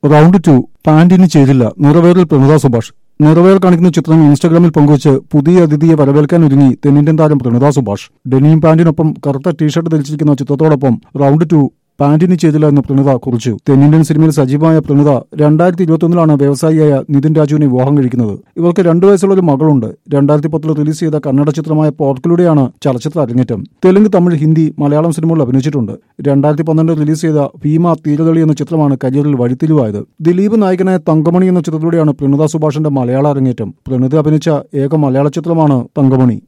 round two പാന്റിന് ചേരില്ല നിറവേറിൽ പ്രണത സുഭാഷ് നിറവേർ കാണിക്കുന്ന ചിത്രം ഇൻസ്റ്റാഗ്രാമിൽ പങ്കുവച്ച് പുതിയ അതിഥിയെ വരവേൽക്കാൻ ഒരുങ്ങി തെന്നിന്ത്യൻ താരം പ്രണത സുഭാഷ് ഡെനിയും പാന്റിനൊപ്പം കറുത്ത ടീഷർട്ട് ധരിച്ചിരിക്കുന്ന ചിത്രത്തോടൊപ്പം റൗണ്ട് ടു പാന്റിന് ചെയ്തില്ല എന്ന് പ്രണത കുറിച്ചു തെന്നിന്ത്യൻ സിനിമയിൽ സജീവമായ പ്രണത രണ്ടായിരത്തി ഇരുപത്തിയൊന്നിലാണ് വ്യവസായിയായ നിതിൻ രാജുവിനെ വിവാഹം കഴിക്കുന്നത് ഇവർക്ക് രണ്ടു വയസ്സുള്ള ഒരു മകളുണ്ട് രണ്ടായിരത്തി പത്തിൽ റിലീസ് ചെയ്ത കന്നഡ ചിത്രമായ പോർക്കിലൂടെയാണ് ചലച്ചിത്ര അരങ്ങേറ്റം തെലുങ്ക് തമിഴ് ഹിന്ദി മലയാളം സിനിമകളിൽ അഭിനയിച്ചിട്ടുണ്ട് രണ്ടായിരത്തി പന്ത്രണ്ട് റിലീസ് ചെയ്ത ഭീമ തീരതളി എന്ന ചിത്രമാണ് കരിയറിൽ വഴിത്തിരിവായത് ദിലീപ് നായകനായ തങ്കമണി എന്ന ചിത്രത്തിലൂടെയാണ് പ്രണത സുഭാഷിന്റെ മലയാള അരങ്ങേറ്റം പ്രണത അഭിനയിച്ച ഏക മലയാള ചിത്രമാണ് തങ്കമണി